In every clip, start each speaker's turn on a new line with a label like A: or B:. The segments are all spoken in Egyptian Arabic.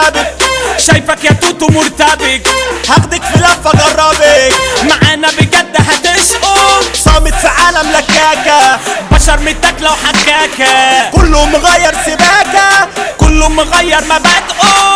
A: ثابت
B: شايفك يا توتو مرتبك
A: هاخدك في لفة جربك
B: معانا بجد هتشقوا
A: صامت في عالم لكاكة
B: بشر متاكلة وحكاكة
A: كله مغير سباكة
B: كله مغير مبادئه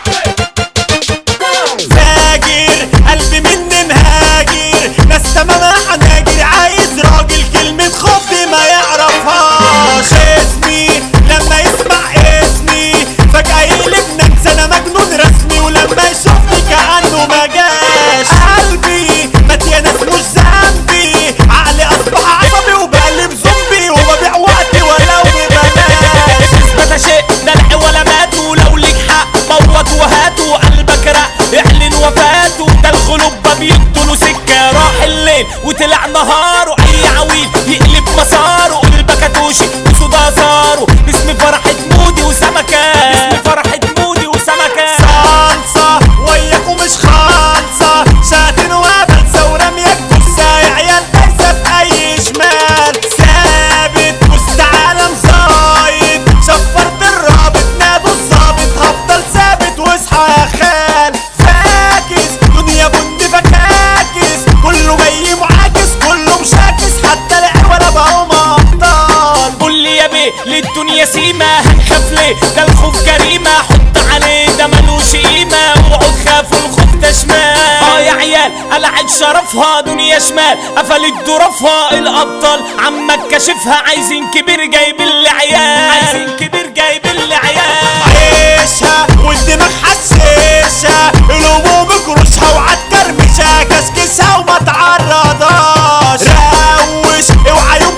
A: فاجر قلبي مني مهاجر ناس تمامها حناجر عايز راجل كلمة خف ما يعرفهاش اسمي لما يسمع اسمي فجأة يقلب نكسة انا مجنون رسمي ولما يشوفني كأنه ما جاش قلبي مات يا ناس مش ذنبي عقلي اصبح عصبي وبقلب زومبي وببيع وقتي ولو ببلاش
B: اثبت شيء دلع ولا مات ولو ليك حق بوط وهاتوا قلبك رق اعلن وفاته ده الغلوب بيدوا سكه راح الليل وطلع نهاره اي عويل يقلب مساره قلبك هتوشي وصدى صاره باسم فرحة مودي وسمكة باسم فرحة مودي وسمكة
A: صلصة وياكم مش خالصة شاتين وبنسى ورمية الجثة يا عيال دايسة في أي شمال ثابت وسط عالم زايد شفرت الرابط نادوا الظابط هفضل ثابت واصحى يا خال فاكس دنيا بني فكاكس كله جاي معاكس كله مشاكس حتى العوالة بقوا أبطال
B: قول لي يا بيه للدنيا سيمة هنخاف ليه ده الخوف جريمة حط عليه ده ملوش قيمة اوعوا تخافوا الخوف ده شمال اه يا عيال قلعت شرفها دنيا شمال قفلت ظروفها الابطال عمك كشفها عايزين كبير جايب اللي عيال عايزين كبير جايب اللي عيال
A: عيشها والدماغ حسيشها الهموم جروشها وعالكرمشة كسكسها وما تعرضهاش روش اوعى يوم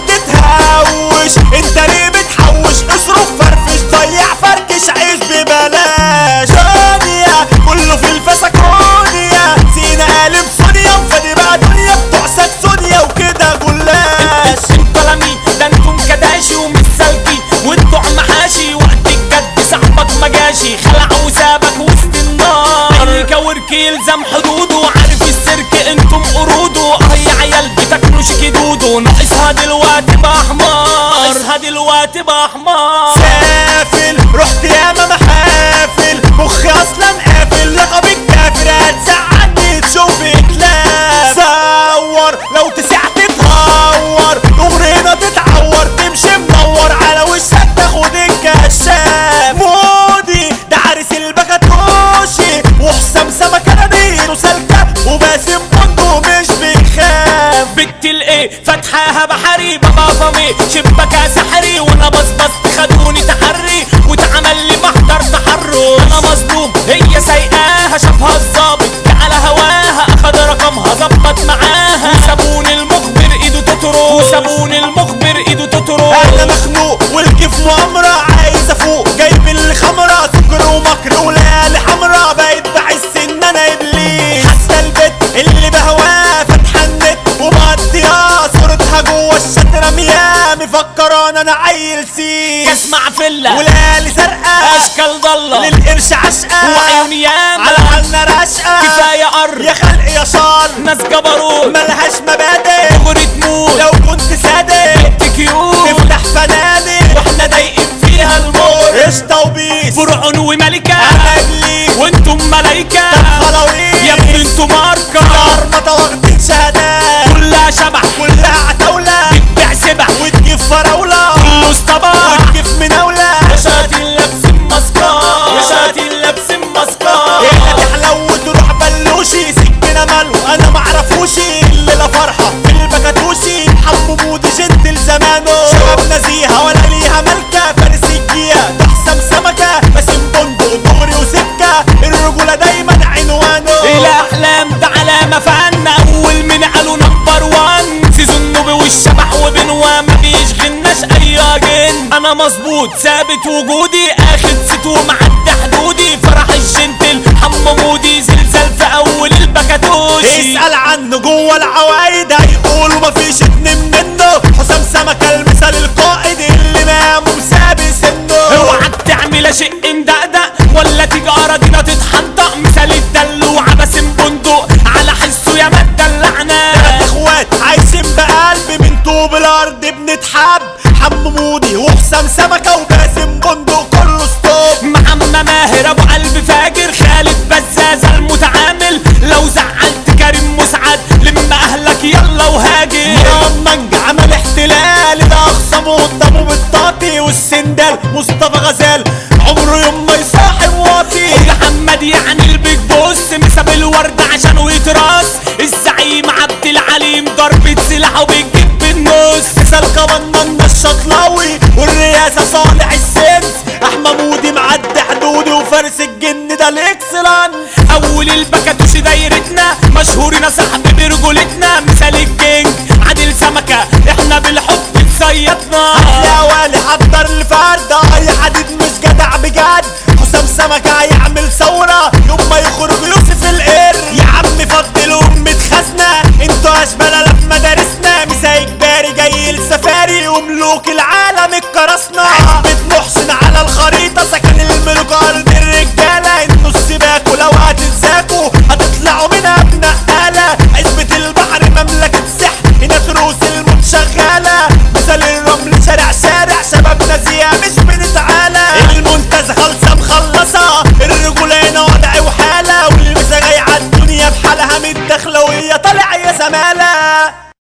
A: تتهوش انت ليه بتحوش اصرف فرفش ضيع فركش عيش ببلاش دنيا كله في الفسكونيا سينا قالب سونيا وفادي بقى دنيا بتوع ساكسونيا وكده جلاش
B: انتوا لمين ده انتم كداشي ومش سالكين وانتوا عم محاشي وقت الجد صاحبك ما جاشي خلع وسابك وسط النار اي كورك يلزم حدوده عارف السيرك انتم قروده اه يا عيال بتاكلوش كدوده ناقصها دلوقتي بأحمر ناقصها دلوقتي بأحمر
A: سافل رحت ياما محافل مخي اصلا قافل لقب الكافر هتزعلني تشوفك لا صور لو تسعت تهور دغري هنا تتعور تمشي منور على وشك تاخد الكشاف مودي ده عريس البكاتوشي وحسام سمكة ناديله سالكة وباسم بندو مش بيخاف
B: بنت الايه فتحاها بحري بابا فمي شبكة سحري وانا بصبص خدوني تحري واتعمل لي محضر تحرش انا مظلوم هي سايقاها شافها الظابط على هواها اخد رقمها ظبط معاها وسابوني المخبر ايده تترك وسابوني المخبر ايده تترك
A: انا مخنوق والكيف مؤامرة عايز افوق جايب اللي خمرة سكر ومكر وليالي حمرا بقيت بحس ان انا ابليس حتى البت اللي بهواه فاتحة النت ومقضيها صورتها جوه الشات رمياه مفكران انا عيل سيس
B: اسمع فله
A: وليالي زرقاء
B: اشكال ضله
A: للقرش عشقة
B: وعيوني ياما
A: على حالنا رشقة
B: كفايه قر
A: يا خلق يا شال
B: ناس جبروت
A: ملهاش مبادئ
B: دغري تموت
A: لو كنت صادق
B: كيوت
A: تفتح فنادق
B: واحنا ضايقين فيها الموت
A: قشطة وبيس
B: فرعون وملكة
A: انا ابليس
B: وانتم ملايكة
A: خلاويص
B: يا ابني انتوا ماركة
A: مرمطة واخدين شهادات
B: كلها شبح
A: كلها عتاولة
B: بتبيع سبح
A: وتجيب فراولة
B: كله اصطباح
A: وتجيب مناولة
B: يا شاطين لابسين ماسكات يا شاطين لابسين ماسكات
A: هنا تحلو وتروح بلوشي سكينة ماله انا معرفوش الليلة فرحة بالبكاتوشي حمو مودي جنتل زمانه شباب نزيهة ولا ليها ملكة فارس الجية تحسم سمكة باسم بندق دغري وسكة الرجولة دايما عنوانه
B: الاحلام ده علامة فن اول من قالوا نمبر وان سيزون نوبي والشبح وبنوا ما بيشغلناش اي جن انا مظبوط ثابت وجودي اخد ست ومعدي حدودي فرح الجنتل حمو مودي زلزال في اول البكاتوشي
A: اسأل عنه جوه العوايد هيقولوا مفيش اتنين منه حسام سمكة المثال القائد اللي نام وسابي سنه
B: اوعك تعمل شيء مدقدق ولا تيجي اراضينا تتحدق مثال الدلوعة باسم بندق على حسه يا ما تدلعنا
A: تلات اخوات عايشين بقلب من طوب الارض بنتحب حمو مودي وحسام سمكة وباسم بندق كله ستوب
B: محمد ماهر ابو قلب فارس
A: مصطفى غزال عمره يوم ما يصاحب واطي
B: محمد يعني البيج بوس مساب الورد عشان يتراس الزعيم عبد العليم ضربة سلاح وبتجيب بالنص
A: مثال كمان الشطلاوي والرئاسة صالح السنس احمد مودي معدي حدودي وفارس الجن ده الاكسلانس
B: اول البكاتوش دايرتنا مشهورين صاحبي برجولتنا